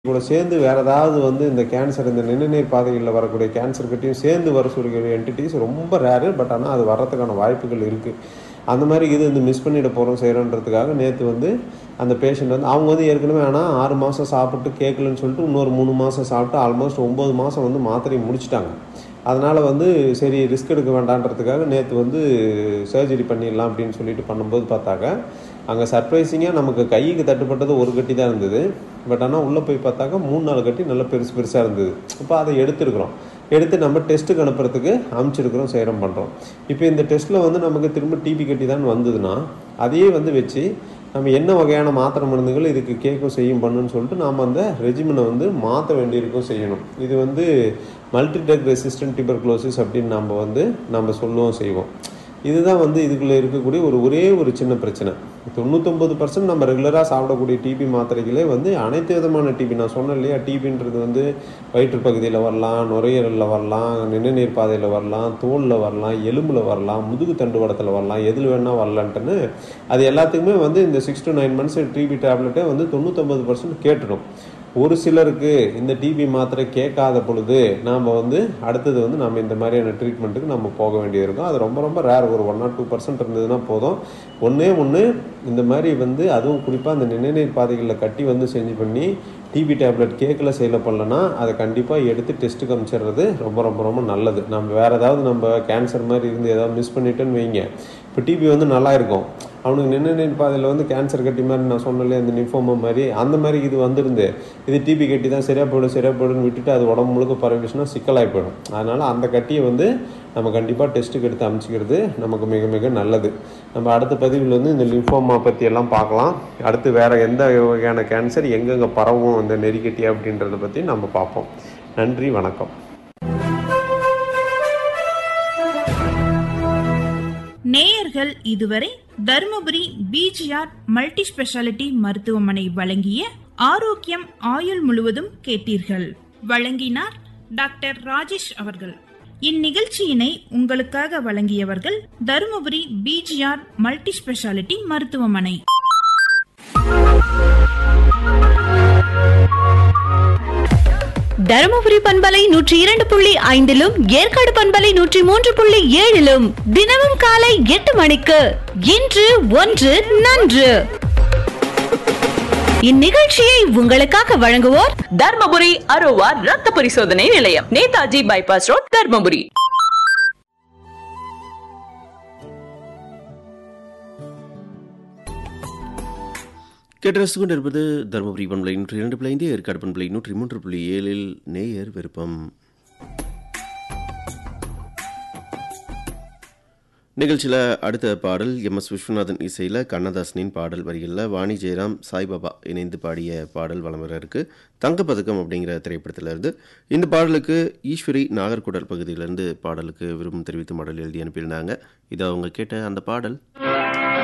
கூட சேர்ந்து வேற ஏதாவது வந்து இந்த கேன்சர் இந்த நிணநீர் பாதைகளில் வரக்கூடிய கேன்சர் கட்டியும் சேர்ந்து வர சொல்லக்கூடிய என்டிட்டிஸ் ரொம்ப ரேரு பட் ஆனால் அது வர்றதுக்கான வாய்ப்புகள் இருக்குது அந்த மாதிரி இது வந்து மிஸ் பண்ணிட போகிறோம் செய்கிறோன்றதுக்காக நேற்று வந்து அந்த பேஷண்ட் வந்து அவங்க வந்து ஏற்கனவே ஆனால் ஆறு மாதம் சாப்பிட்டு கேட்கலன்னு சொல்லிட்டு இன்னொரு மூணு மாதம் சாப்பிட்டு ஆல்மோஸ்ட் ஒம்பது மாதம் வந்து மாத்திரையை முடிச்சிட்டாங்க அதனால் வந்து சரி ரிஸ்க் எடுக்க வேண்டான்றதுக்காக நேற்று வந்து சர்ஜரி பண்ணிடலாம் அப்படின்னு சொல்லிட்டு பண்ணும்போது பார்த்தாக்க அங்கே சர்ப்ரைசிங்காக நமக்கு கைக்கு தட்டுப்பட்டது ஒரு கட்டி தான் இருந்தது பட் ஆனால் உள்ளே போய் பார்த்தாக்கா மூணு நாலு கட்டி நல்லா பெருசு பெருசாக இருந்தது அப்போ அதை எடுத்துருக்குறோம் எடுத்து நம்ம டெஸ்ட்டுக்கு அனுப்புறதுக்கு அமுச்சிருக்கிறோம் செய்கிறோம் பண்ணுறோம் இப்போ இந்த டெஸ்ட்டில் வந்து நமக்கு திரும்ப டிபி கட்டி தான் வந்ததுன்னா அதையே வந்து வச்சு நம்ம என்ன வகையான மாத்திரை மருந்துகள் இதுக்கு கேட்கும் செய்யும் பண்ணுன்னு சொல்லிட்டு நாம் அந்த ரெஜிமனை வந்து மாற்ற வேண்டியிருக்கும் செய்யணும் இது வந்து மல்டி ட்ரக் ரெசிஸ்டன்ட் டியூபர்குலோசிஸ் அப்படின்னு நம்ம வந்து நம்ம சொல்லுவோம் செய்வோம் இதுதான் வந்து இதுக்குள்ளே இருக்கக்கூடிய ஒரு ஒரே ஒரு சின்ன பிரச்சனை தொண்ணூத்தொம்பது பர்சன்ட் நம்ம ரெகுலராக சாப்பிடக்கூடிய டிபி மாத்திரைகளே வந்து அனைத்து விதமான டிபி நான் சொன்னேன் இல்லையா டிபின்றது வந்து வயிற்று பகுதியில் வரலாம் நுரையீரலில் வரலாம் நிணநீர் பாதையில் வரலாம் தோலில் வரலாம் எலும்பில் வரலாம் முதுகு தண்டுவடத்தில் வரலாம் எதில் வேணால் வரலான்ட்டுன்னு அது எல்லாத்துக்குமே வந்து இந்த six to nine months TB டேப்லெட்டே வந்து தொண்ணூத்தொம்பது பர்சன்ட் கேட்டுடும் ஒரு சிலருக்கு இந்த டிபி மாத்திரை கேட்காத பொழுது நாம் வந்து அடுத்தது வந்து நம்ம இந்த மாதிரியான ட்ரீட்மெண்ட்டுக்கு நம்ம போக வேண்டியது இருக்கும் அது ரொம்ப ரொம்ப ரேர் ஒரு ஒன் ஆர் டூ பர்சன்ட் இருந்ததுன்னா போதும் ஒன்றே ஒன்று இந்த மாதிரி வந்து அதுவும் குறிப்பாக அந்த நிணநீர் பாதைகளில் கட்டி வந்து செஞ்சு பண்ணி டிபி டேப்லெட் கேட்கல செய்யல பண்ணலன்னா அதை கண்டிப்பாக எடுத்து டெஸ்ட்டுக்கு அனுப்பிச்சிடுறது ரொம்ப ரொம்ப ரொம்ப நல்லது நம்ம வேறு ஏதாவது நம்ம கேன்சர் மாதிரி இருந்து ஏதாவது மிஸ் பண்ணிட்டோன்னு வைங்க இப்போ டிபி வந்து நல்லா இருக்கும் அவனுக்கு நிணநீர் பாதையில் வந்து கேன்சர் கட்டி மாதிரி நான் சொன்னல அந்த நிஃபோமா மாதிரி அந்த மாதிரி இது வந்துருந்து இது டிபி கட்டி தான் சரியாக போயிடும் சரியாக போயிடும்னு விட்டுட்டு அது உடம்பு முழுக்க பரவிச்சுன்னா சிக்கலாகி போயிடும் அதனால் அந்த கட்டியை வந்து நம்ம கண்டிப்பாக டெஸ்ட்டுக்கு எடுத்து அமைச்சிக்கிறது நமக்கு மிக மிக நல்லது நம்ம அடுத்த பதிவில் வந்து இந்த லிம்ஃபோமா பற்றி எல்லாம் பார்க்கலாம் அடுத்து வேறு எந்த வகையான கேன்சர் எங்கெங்கே பரவும் இந்த நெறிக்கட்டி அப்படின்றத பற்றி நம்ம பார்ப்போம் நன்றி வணக்கம் நேயர்கள் இதுவரை தருமபுரி பிஜிஆர் மல்டி ஸ்பெஷாலிட்டி மருத்துவமனை வழங்கிய ஆரோக்கியம் ஆயுள் முழுவதும் கேட்டீர்கள் வழங்கினார் டாக்டர் ராஜேஷ் அவர்கள் இந்நிகழ்ச்சியினை உங்களுக்காக வழங்கியவர்கள் தருமபுரி பிஜிஆர் மல்டி ஸ்பெஷாலிட்டி மருத்துவமனை தருமபுரி பண்பலை நூற்றி இரண்டு புள்ளி ஐந்திலும் ஏற்காடு பண்பலை நூற்றி மூன்று புள்ளி ஏழிலும் தினமும் காலை எட்டு மணிக்கு இன்று ஒன்று நன்று இந்நிகழ்ச்சியை உங்களுக்காக வழங்குவோர் தர்மபுரி அரோவா ரத்த பரிசோதனை நிலையம் நேதாஜி பைபாஸ் ரோட் தர்மபுரி கேட்டு கொண்டு இருப்பது தருமபுரி பண்பலை நூற்றி இரண்டு புள்ளி ஐந்து ஏற்காடு பண்பலை நூற்றி மூன்று புள்ளி ஏழில் நேயர் விருப்பம் நிகழ்ச்சியில் அடுத்த பாடல் எம் எஸ் விஸ்வநாதன் இசையில் கண்ணதாசனின் பாடல் வரிகளில் வாணி ஜெயராம் சாய்பாபா இணைந்து பாடிய பாடல் வலம் வர இருக்கு தங்கப்பதக்கம் அப்படிங்கிற திரைப்படத்திலிருந்து இந்த பாடலுக்கு ஈஸ்வரி நாகர்கோடல் பகுதியிலிருந்து பாடலுக்கு விருப்பம் தெரிவித்து பாடல் எழுதி அனுப்பியிருந்தாங்க இதை அவங்க கேட்ட அந்த பாடல்